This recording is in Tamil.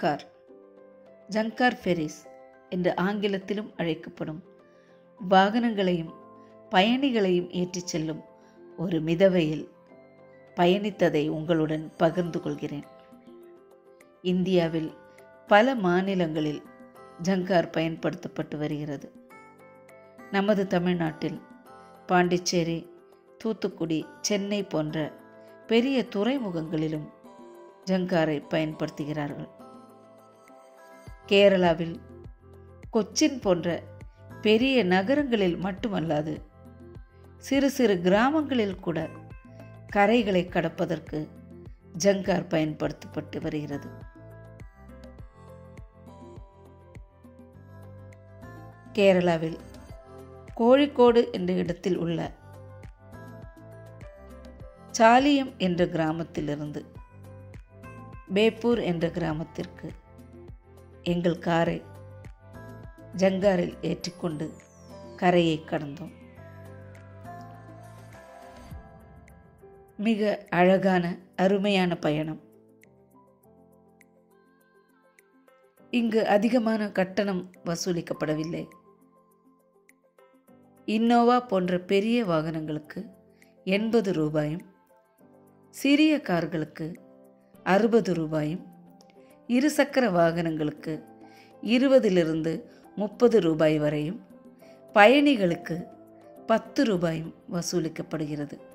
ஜங்கார் ஜங்கார் ஃபெரிஸ் என்று ஆங்கிலத்திலும் அழைக்கப்படும் வாகனங்களையும் பயணிகளையும் ஏற்றிச் செல்லும் ஒரு மிதவையில் பயணித்ததை உங்களுடன் பகிர்ந்து கொள்கிறேன் இந்தியாவில் பல மாநிலங்களில் ஜங்கார் பயன்படுத்தப்பட்டு வருகிறது நமது தமிழ்நாட்டில் பாண்டிச்சேரி தூத்துக்குடி சென்னை போன்ற பெரிய துறைமுகங்களிலும் ஜங்காரை பயன்படுத்துகிறார்கள் கேரளாவில் கொச்சின் போன்ற பெரிய நகரங்களில் மட்டுமல்லாது சிறு சிறு கிராமங்களில் கூட கரைகளை கடப்பதற்கு ஜங்கார் பயன்படுத்தப்பட்டு வருகிறது கேரளாவில் கோழிக்கோடு என்ற இடத்தில் உள்ள சாலியம் என்ற கிராமத்திலிருந்து பேப்பூர் என்ற கிராமத்திற்கு எங்கள் காரை ஜங்காரில் ஏற்றிக்கொண்டு கரையை கடந்தோம் மிக அழகான அருமையான பயணம் இங்கு அதிகமான கட்டணம் வசூலிக்கப்படவில்லை இன்னோவா போன்ற பெரிய வாகனங்களுக்கு எண்பது ரூபாயும் சிறிய கார்களுக்கு அறுபது ரூபாயும் இருசக்கர வாகனங்களுக்கு இருபதிலிருந்து முப்பது ரூபாய் வரையும் பயணிகளுக்கு பத்து ரூபாயும் வசூலிக்கப்படுகிறது